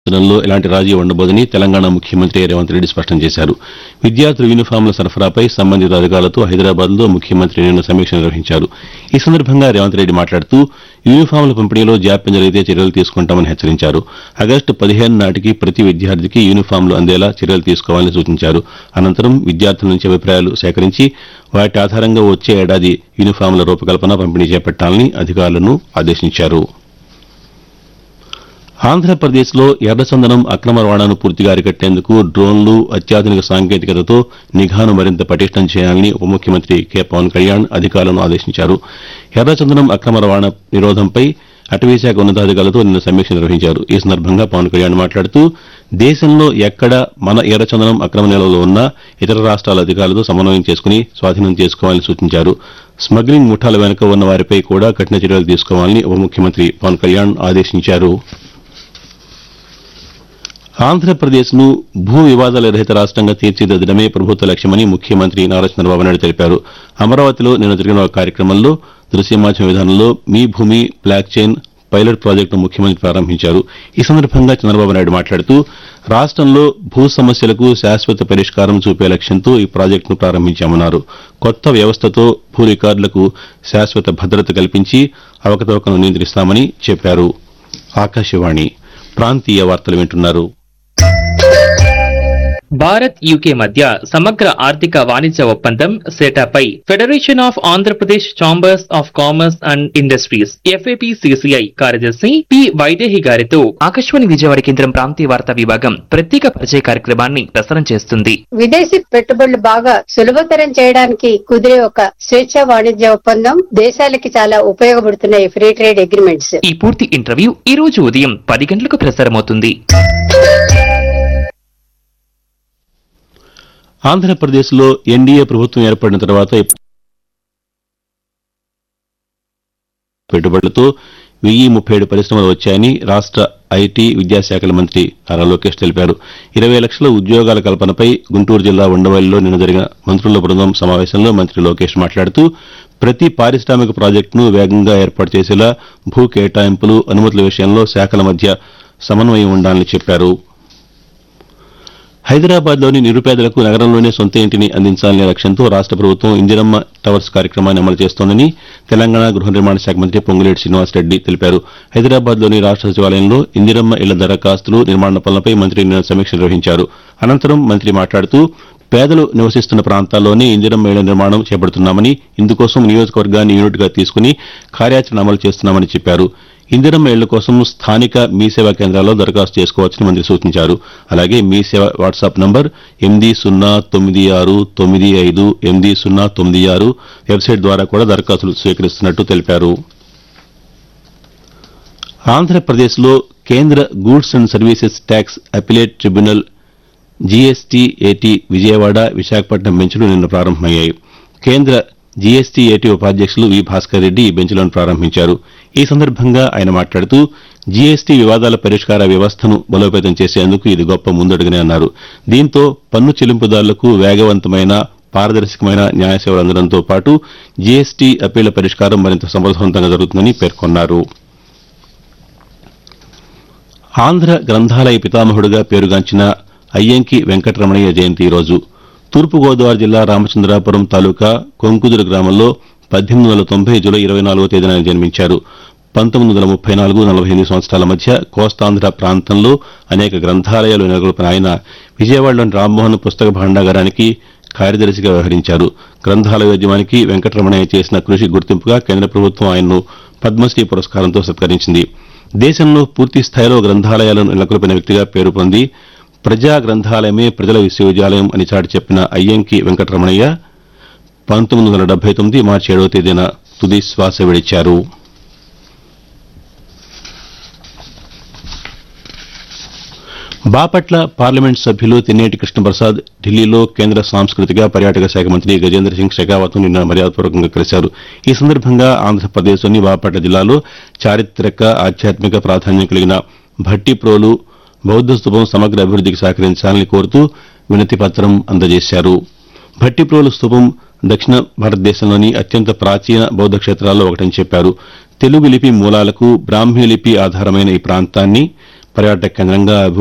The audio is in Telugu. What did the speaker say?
లో ఎలాంటి రాజీ ఉండబోదని తెలంగాణ ముఖ్యమంత్రి రేవంత్ రెడ్డి స్పష్టం చేశారు విద్యార్థుల యూనిఫామ్ల సరఫరాపై సంబంధిత అధికారులతో హైదరాబాద్ లో ముఖ్యమంత్రి నిన్న సమీక్ష నిర్వహించారు ఈ సందర్భంగా రేవంత్ రెడ్డి మాట్లాడుతూ యూనిఫామ్ల పంపిణీలో జాప్యం జరిగితే చర్యలు తీసుకుంటామని హెచ్చరించారు ఆగస్టు పదిహేను నాటికి ప్రతి విద్యార్థికి యూనిఫామ్లు అందేలా చర్యలు తీసుకోవాలని సూచించారు అనంతరం విద్యార్థుల నుంచి అభిప్రాయాలు సేకరించి వాటి ఆధారంగా వచ్చే ఏడాది యూనిఫామ్ల రూపకల్పన పంపిణీ చేపట్టాలని అధికారులను ఆదేశించారు ఆంధ్రప్రదేశ్లో ఎర్రచందనం అక్రమ రవాణాను పూర్తిగా అరికట్టేందుకు డ్రోన్లు అత్యాధునిక సాంకేతికతతో నిఘాను మరింత పటిష్టం చేయాలని ఉప ముఖ్యమంత్రి కె పవన్ కళ్యాణ్ అధికారులను ఆదేశించారు ఎర్రచందనం అక్రమ రవాణా నిరోధంపై అటవీశాఖ ఉన్నతాధికారులతో నిన్న సమీక్ష నిర్వహించారు ఈ సందర్భంగా పవన్ కళ్యాణ్ మాట్లాడుతూ దేశంలో ఎక్కడ మన ఎర్రచందనం అక్రమ నిల్వలు ఉన్నా ఇతర రాష్ట్రాల అధికారులతో సమన్వయం చేసుకుని స్వాధీనం చేసుకోవాలని సూచించారు స్మగ్లింగ్ ముఠాల వెనుక ఉన్న వారిపై కూడా కఠిన చర్యలు తీసుకోవాలని ఉప ముఖ్యమంత్రి పవన్ కళ్యాణ్ ఆదేశించారు ఆంధ్రప్రదేశ్ ను భూ వివాదాల రహిత రాష్ట్రంగా తీర్చిదిద్దడమే ప్రభుత్వ లక్ష్యమని ముఖ్యమంత్రి నారా చంద్రబాబు నాయుడు తెలిపారు అమరావతిలో నిన్న జరిగిన ఒక కార్యక్రమంలో దృశ్య మాధ్యమ విధానంలో మీ భూమి బ్లాక్ చైన్ పైలట్ ప్రాజెక్టును ముఖ్యమంత్రి ప్రారంభించారు ఈ సందర్భంగా చంద్రబాబు నాయుడు మాట్లాడుతూ రాష్ట్రంలో భూ సమస్యలకు శాశ్వత పరిష్కారం చూపే లక్ష్యంతో ఈ ప్రాజెక్టును ప్రారంభించామన్నారు కొత్త వ్యవస్థతో భూ రికార్డులకు శాశ్వత భద్రత కల్పించి అవకతవకలను నియంత్రిస్తామని చెప్పారు ఆకాశవాణి ప్రాంతీయ వార్తలు వింటున్నారు భారత్ యూకే మధ్య సమగ్ర ఆర్థిక వాణిజ్య ఒప్పందం సెటాపై federation of Andhra Pradesh chambers of commerce and industries FAPCCI కార్యదర్శి పి వైదేహి గారితో ఆకాశవాణి విజయవాడ కేంద్రం ప్రాంతీయ వార్తా విభాగం ప్రత్యేక పరిచయ కార్యక్రమాన్ని ప్రసారం చేస్తుంది విదేశీ పెట్టుబడులు బాగా సులభతరం చేయడానికి కుదిరే ఒక స్వేచ్ఛ వాణిజ్య ఒప్పందం దేశాలకి చాలా ఉపయోగపడుతున్నాయి ఫ్రీ ట్రేడ్ అగ్రిమెంట్స్ ఈ పూర్తి ఇంటర్వ్యూ ఈ రోజు ఉదయం పది గంటలకు ప్రసారమవుతుంది ఆంధ్రప్రదేశ్లో ఎన్డీఏ ప్రభుత్వం ఏర్పడిన తర్వాత పెట్టుబడులతో వెయ్యి ముప్పై ఏడు పరిశ్రమలు వచ్చాయని రాష్ట ఐటీ విద్యాశాఖల మంత్రి నారా లోకేష్ తెలిపారు ఇరవై లక్షల ఉద్యోగాల కల్పనపై గుంటూరు జిల్లా ఉండవల్లిలో నిన్న జరిగిన మంత్రుల బృందం సమావేశంలో మంత్రి లోకేష్ మాట్లాడుతూ ప్రతి పారిశ్రామిక ప్రాజెక్టును వేగంగా ఏర్పాటు చేసేలా భూ కేటాయింపులు అనుమతుల విషయంలో శాఖల మధ్య సమన్వయం ఉండాలని చెప్పారు హైదరాబాద్లోని నిరుపేదలకు నగరంలోనే సొంత ఇంటిని అందించాలనే లక్ష్యంతో రాష్ట ప్రభుత్వం ఇందిరమ్మ టవర్స్ కార్యక్రమాన్ని అమలు చేస్తోందని తెలంగాణ గృహ నిర్మాణ శాఖ మంత్రి పొంగులేటి శ్రీనివాసరెడ్డి తెలిపారు హైదరాబాద్లోని రాష్ట సచివాలయంలో ఇందిరమ్మ ఇళ్ల దరఖాస్తులు నిర్మాణ పనులపై మంత్రి నిన్న సమీక్ష నిర్వహించారు అనంతరం మంత్రి మాట్లాడుతూ పేదలు నివసిస్తున్న ప్రాంతాల్లోనే ఇందిరమ్మ ఇళ్ల నిర్మాణం చేపడుతున్నామని ఇందుకోసం నియోజకవర్గాన్ని యూనిట్గా తీసుకుని కార్యాచరణ అమలు చేస్తున్నామని చెప్పారు ఇందిరమ్మ ఇళ్ల కోసం స్థానిక మీ సేవా కేంద్రాల్లో దరఖాస్తు చేసుకోవచ్చని మంత్రి సూచించారు అలాగే మీ సేవ వాట్సాప్ నంబర్ ఎనిమిది సున్నా తొమ్మిది ఆరు తొమ్మిది ఐదు ఎనిమిది సున్నా తొమ్మిది ఆరు వెబ్సైట్ ద్వారా కూడా దరఖాస్తులు స్వీకరిస్తున్నట్టు తెలిపారు ఆంధ్రప్రదేశ్లో కేంద్ర goods and services tax appellate tribunal GSTAT Vijayawada Visakhapatnam బెంచ్లు నిన్న ప్రారంభమయ్యాయి కేంద్ర జీఎస్టీఏటీ ఉపాధ్యక్షులు వి భాస్కర్ రెడ్డి ఈ బెంచ్లను ప్రారంభించారు ఈ సందర్భంగా ఆయన మాట్లాడుతూ జీఎస్టీ వివాదాల పరిష్కార వ్యవస్థను బలోపేతం చేసేందుకు ఇది గొప్ప ముందడుగనే అన్నారు దీంతో పన్ను చెల్లింపుదారులకు వేగవంతమైన పారదర్శకమైన న్యాయ సేవలు అందడంతో పాటు జీఎస్టీ అప్పీళ్ల పరిష్కారం మరింత సమర్థవంతంగా జరుగుతుందని పేర్కొన్నారు ఆంధ్ర గ్రంథాలయ పితామహుడిగా పేరుగాంచిన అయ్యంకి వెంకటరమణయ్య జయంతి ఈరోజు తూర్పుగోదావరి జిల్లా రామచంద్రాపురం తాలూకా కొంకుదురు గ్రామంలో పద్దెనిమిది వందల తొంభై జూలై ఇరవై నాలుగో తేదీన ఆయన జన్మించారు పంతొమ్మిది వందల ముప్పై నాలుగు నలభై ఎనిమిది సంవత్సరాల మధ్య కోస్తాంధ్ర ప్రాంతంలో అనేక గ్రంథాలయాలు నెలకొల్పిన ఆయన విజయవాడలోని రామ్మోహన్ పుస్తక భాండాగారానికి కార్యదర్శిగా వ్యవహరించారు గ్రంథాలయోద్యమానికి వెంకటరమణయ్య చేసిన కృషి గుర్తింపుగా కేంద్ర ప్రభుత్వం ఆయన్ను పద్మశ్రీ పురస్కారంతో సత్కరించింది దేశంలో పూర్తి స్థాయిలో గ్రంథాలయాలను నెలకొల్పిన వ్యక్తిగా పేరు పొంది ప్రజా గ్రంథాలయమే ప్రజల విశ్వవిద్యాలయం అని చాటి చెప్పిన అయ్యంకి వెంకటరమణయ్య పంతొమ్మిది వందల డెబ్బై తొమ్మిది మార్చి ఏడవ తేదీన తుది శ్వాస విడిచారు బాపట్ల పార్లమెంట్ సభ్యులు తెన్నేటి కృష్ణప్రసాద్ ఢిల్లీలో కేంద్ర సాంస్కృతిక పర్యాటక శాఖ మంత్రి గజేంద్ర సింగ్ షెకావత్ నిన్న మర్యాదపూర్వకంగా కలిశారు ఈ సందర్భంగా ఆంధ్రప్రదేశ్లోని బాపట్ల జిల్లాలో చారిత్రక ఆధ్యాత్మిక ప్రాధాన్యం కలిగిన భట్టిప్రోలు బౌద్ధ స్తూపం సమగ్ర అభివృద్దికి సహకరించాలని కోరుతూ వినతి పత్రం అందజేశారు భట్టిప్రోలు స్తూపం దక్షిణ భారతదేశంలోని అత్యంత ప్రాచీన బౌద్ధ క్షేత్రాల్లో ఒకటని చెప్పారు తెలుగు లిపి మూలాలకు బ్రాహ్మీ లిపి ఆధారమైన ఈ ప్రాంతాన్ని పర్యాటక కేంద్రంగా